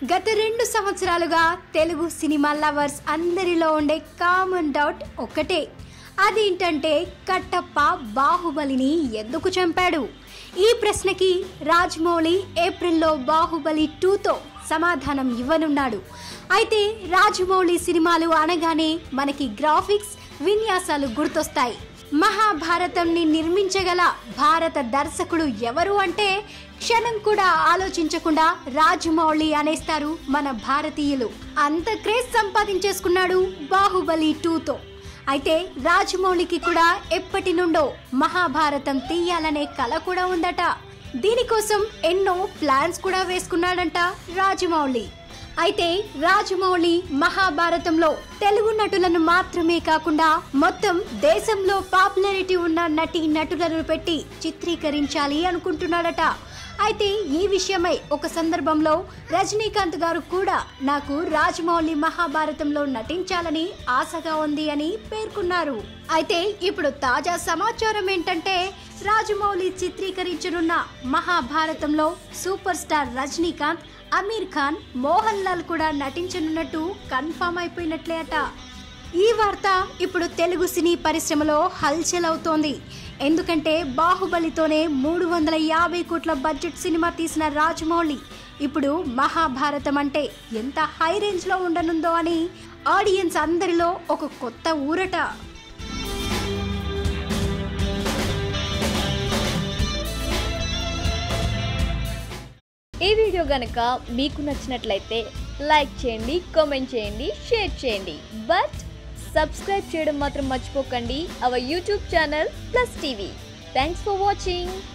గత రెండు సంవత్సరాలుగా తెలుగు సినిమా లవర్స్ అందరిలో ఉండే కామన్ డౌట్ ఒకటే అదేంటంటే కట్టప్ప బాహుబలిని ఎందుకు చంపాడు ఈ ప్రశ్నకి రాజమౌళి ఏప్రిల్లో బాహుబలి టూతో సమాధానం ఇవ్వనున్నాడు అయితే రాజమౌళి సినిమాలు అనగానే మనకి గ్రాఫిక్స్ విన్యాసాలు గుర్తొస్తాయి మహాభారతంని నిర్మించగల భారత దర్శకుడు ఎవరు అంటే క్షణం కూడా ఆలోచించకుండా రాజమౌళి అనేస్తారు మన భారతీయులు అంత క్రేజ్ సంపాదించేసుకున్నాడు బాహుబలి టూతో అయితే రాజమౌళికి కూడా ఎప్పటి నుండో మహాభారతం తీయాలనే కల కూడా ఉందట దీనికోసం ఎన్నో ప్లాన్స్ కూడా వేసుకున్నాడంట రాజమౌళి అయితే రాజమౌళి మహాభారతంలో తెలుగు నటులను మాత్రమే కాకుండా మొత్తం దేశంలో పాపులారిటీ ఉన్న నటి నటులను పెట్టి చిత్రీకరించాలి అనుకుంటున్నాడట అయితే ఈ విషయమై ఒక సందర్భంలో రజనీకాంత్ గారు కూడా నాకు రాజమౌళి మహాభారతంలో నటించాలని ఆశగా ఉంది అని పేర్కొన్నారు అయితే ఇప్పుడు తాజా సమాచారం ఏంటంటే రాజమౌళి చిత్రీకరించనున్న మహాభారతంలో సూపర్ స్టార్ రజనీకాంత్ అమీర్ ఖాన్ మోహన్ లాల్ కూడా నటించనున్నట్టు కన్ఫర్మ్ అయిపోయినట్లే అట ఈ వార్త ఇప్పుడు తెలుగు సినీ పరిశ్రమలో హల్చల్ అవుతోంది ఎందుకంటే బాహుబలితోనే మూడు వందల యాభై కోట్ల బడ్జెట్ సినిమా తీసిన రాజమౌళి ఇప్పుడు మహాభారతం అంటే ఎంత హై రేంజ్లో ఉండనుందో అని ఆడియన్స్ అందరిలో ఒక కొత్త ఊరట ఈ వీడియో గనక మీకు నచ్చినట్లయితే లైక్ చేయండి కామెంట్ చేయండి షేర్ చేయండి బట్ సబ్స్క్రైబ్ చేయడం మాత్రం మర్చిపోకండి our YouTube channel plus TV thanks for watching